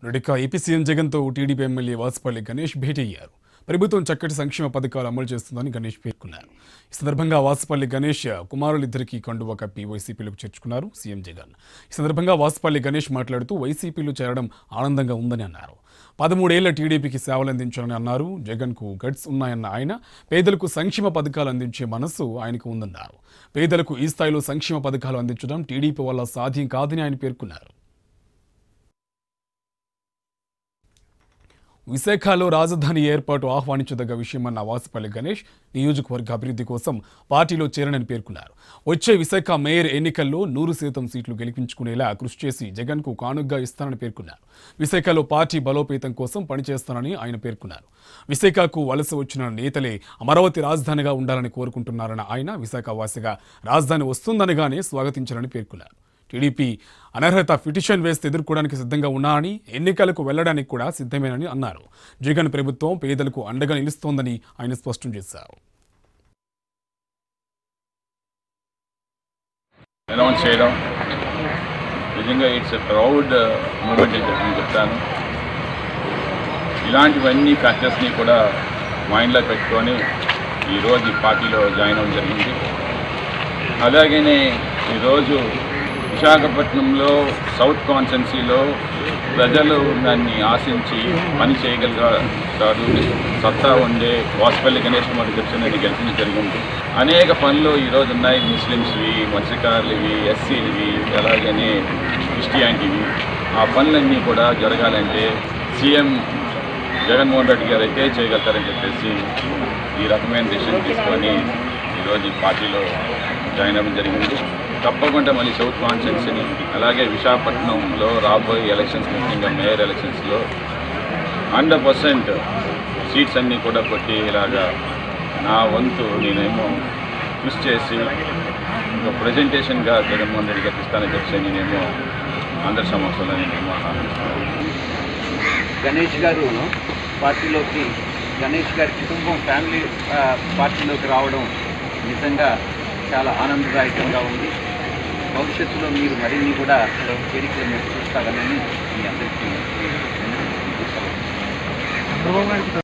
నడిక AP CM జగన్తో TDP MLA Vasupalli Ganesh భేటీ అయ్యారు ప్రభుత్వం చక్కటి సంక్షేమ పథకాలు అమలు చేస్తుందని గణేష్ పేర్కొన్నారు ఈ సందర్భంగా వాసుపల్లి గణేష్ కుమారులిద్దరికీ కండువ కప్పి వైసీపీలోకి చేర్చుకున్నారు సీఎం జగన్ ఈ సందర్భంగా వాసుపల్లి గణేష్ మాట్లాడుతూ వైసీపీలో చేరడం ఆనందంగా ఉందని అన్నారు పదమూడేళ్ల టీడీపీకి సేవలు అందించాలని అన్నారు జగన్కు గట్స్ ఉన్నాయన్న ఆయన పేదలకు సంక్షేమ పథకాలు అందించే మనస్సు ఆయనకు ఉందన్నారు పేదలకు ఈ స్థాయిలో సంక్షేమ పథకాలు అందించడం టీడీపీ వల్ల సాధ్యం కాదని ఆయన పేర్కొన్నారు విశాఖలో రాజధాని ఏర్పాటు ఆహ్వానించదగ్గ విషయమన్న వాసుపల్లి గణేష్ నియోజకవర్గ అభివృద్ధి కోసం పార్టీలో చేరనని పేర్కొన్నారు వచ్చే విశాఖ మేయర్ ఎన్నికల్లో నూరు శాతం సీట్లు గెలిపించుకునేలా కృషి చేసి జగన్కు కానుగ్గా ఇస్తానని పేర్కొన్నారు విశాఖలో పార్టీ బలోపేతం కోసం పనిచేస్తానని ఆయన పేర్కొన్నారు విశాఖకు వలస వచ్చిన నేతలే అమరావతి రాజధానిగా ఉండాలని కోరుకుంటున్నారన్న ఆయన విశాఖ వాసిగా రాజధాని వస్తుందనగానే స్వాగతించాలని పేర్కొన్నారు టీడీపీ అనర్హత పిటిషన్ వేస్తే ఎదుర్కోవడానికి సిద్ధంగా ఉన్నారని ఎన్నికలకు వెళ్లడానికి కూడా సిద్ధమేనని అన్నారు జగన్ ప్రభుత్వం పేదలకు అండగా నిలుస్తోందని ఆయన స్పష్టం చేశారు అనౌన్స్ చేయడం నిజంగా ఇట్స్ ఎ ప్రౌడ్ మూమెంట్ అని చెప్పి నేను చెప్తాను ఇలాంటివన్నీ ఫ్యాక్టర్స్ని కూడా మైండ్లో పెట్టుకొని ఈరోజు ఈ పార్టీలో జాయిన్ అవ్వడం జరిగింది అలాగనే ఈరోజు విశాఖపట్నంలో సౌత్ కాన్స్టెన్సీలో ప్రజలు దాన్ని ఆశించి పని చేయగలిగారు సత్తా ఉండే వాసుపల్లి గణేష్ కుమార్ గెలిచిన గెలిపించడం జరిగింది అనేక పనులు ఈరోజు ఉన్నాయి ముస్లిమ్స్వి మత్స్యకారులవి ఎస్సీలవి అలాగనే క్రిస్టియానిటీవి ఆ పనులన్నీ కూడా జరగాలంటే సీఎం జగన్మోహన్ రెడ్డి గారు అయితే చేయగలుగుతారని చెప్పేసి ఈ రకమైన డెసిషన్ తీసుకొని ఈరోజు ఈ పార్టీలో జాయిన్ అవ్వడం జరిగింది తప్పకుండా మళ్ళీ సౌత్ కాన్స్టిట్యున్సీని అలాగే విశాఖపట్నంలో రాబోయే ఎలక్షన్స్ ముఖ్యంగా మేయర్ ఎలక్షన్స్లో హండ్రెడ్ పర్సెంట్ సీట్స్ అన్నీ కూడా కొట్టి ఇలాగా నా వంతు నేనేమో కృషి చేసి ఒక ప్రజెంటేషన్గా జగన్మోహన్ రెడ్డి గారికి ఇస్తానని చెప్పి నేనేమో అందరి సమక్షంలో నేనేమో హామీ ఇస్తున్నాను. గణేష్ గారు పార్టీలోకి గణేష్ గారి కుటుంబం ఫ్యామిలీ ఆ, పార్టీలోకి రావడం నిజంగా చాలా ఆనందదాయకంగా ఉంది భవిష్యత్తులో మీరు మరిన్ని కూడా చేరికలు మీరు చూస్తారని మీ అందరికీ విన్నవించుకుంటూ సెలవు.